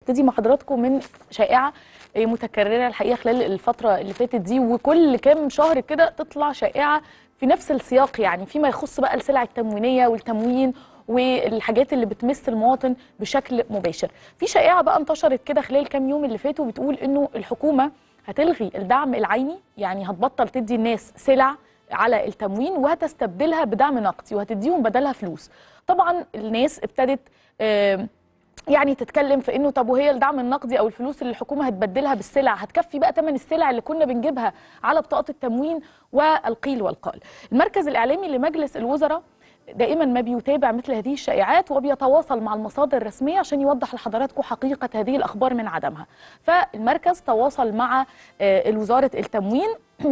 هبتدي مع حضراتكم من شائعه آه، متكرره الحقيقه خلال الفتره اللي فاتت دي وكل كام شهر كده تطلع شائعه في نفس السياق يعني فيما يخص بقى السلع التموينيه والتموين والحاجات اللي بتمس المواطن بشكل مباشر في شائعه بقى انتشرت كده خلال كام يوم اللي فاتوا بتقول انه الحكومه هتلغي الدعم العيني يعني هتبطل تدي الناس سلع على التموين وهتستبدلها بدعم نقدي وهتديهم بدلها فلوس طبعا الناس ابتدت آم، يعني تتكلم في انه طب وهي الدعم النقدي او الفلوس اللي الحكومه هتبدلها بالسلع هتكفي بقى ثمن السلع اللي كنا بنجيبها على بطاقات التموين والقيل والقال. المركز الاعلامي لمجلس الوزراء دائما ما بيتابع مثل هذه الشائعات وبيتواصل مع المصادر الرسميه عشان يوضح لحضراتكم حقيقه هذه الاخبار من عدمها. فالمركز تواصل مع آه، وزاره التموين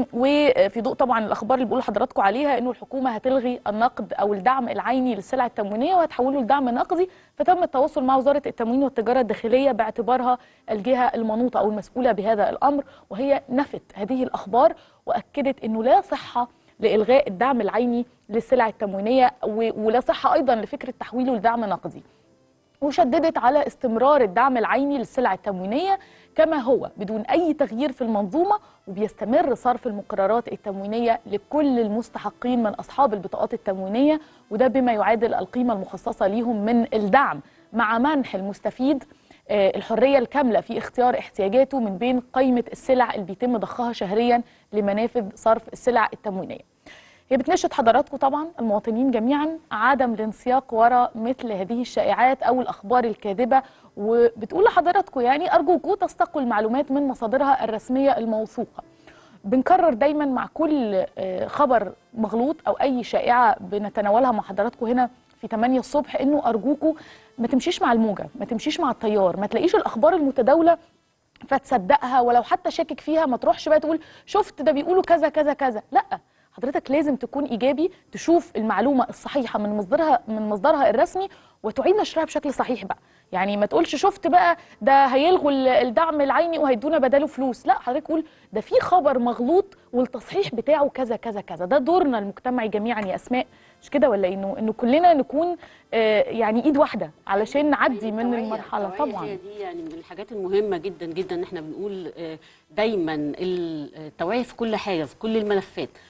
وفي ضوء طبعا الاخبار اللي بقول لحضراتكم عليها انه الحكومه هتلغي النقد او الدعم العيني للسلع التموينيه وهتحوله لدعم نقدي فتم التواصل مع وزاره التموين والتجاره الداخليه باعتبارها الجهه المنوطه او المسؤوله بهذا الامر وهي نفت هذه الاخبار واكدت انه لا صحه لالغاء الدعم العيني للسلع التموينيه و- ولا صحه ايضا لفكره تحويله لدعم نقدي. وشددت على استمرار الدعم العيني للسلع التموينيه كما هو بدون اي تغيير في المنظومه وبيستمر صرف المقررات التموينيه لكل المستحقين من اصحاب البطاقات التموينيه وده بما يعادل القيمه المخصصه ليهم من الدعم مع منح المستفيد آه، الحريه الكامله في اختيار احتياجاته من بين قائمه السلع اللي بيتم ضخها شهريا لمنافذ صرف السلع التموينيه. هي بتناشد حضراتكم طبعا المواطنين جميعا عدم الانسياق وراء مثل هذه الشائعات او الاخبار الكاذبه وبتقول لحضراتكم يعني ارجوكم تستقوا المعلومات من مصادرها الرسميه الموثوقه. بنكرر دايما مع كل آه، خبر مغلوط او اي شائعه بنتناولها مع حضراتكم هنا في 8 الصبح انه ارجوكم ما تمشيش مع الموجه، ما تمشيش مع التيار، ما تلاقيش الاخبار المتداوله فتصدقها ولو حتى شاكك فيها ما تروحش بقى تقول شفت ده بيقولوا كذا كذا كذا لا حضرتك لازم تكون ايجابي تشوف المعلومه الصحيحه من مصدرها من مصدرها الرسمي وتعيد نشرها بشكل صحيح بقى يعني ما تقولش شفت بقى ده هيلغوا ال- الدعم العيني وهيدونا بداله فلوس لا حضرتك قول ده في خبر مغلوط والتصحيح بتاعه كذا كذا كذا ده دورنا المجتمعي جميعا يا اسماء مش كده ولا انه انه كلنا نكون آه، يعني ايد واحده علشان نعدي من التوعية- المرحله التوعية طبعا هي دي يعني من الحاجات المهمة جدا جدا ان احنا بنقول آه، دايما التوعية في كل حاجة في كل الملفات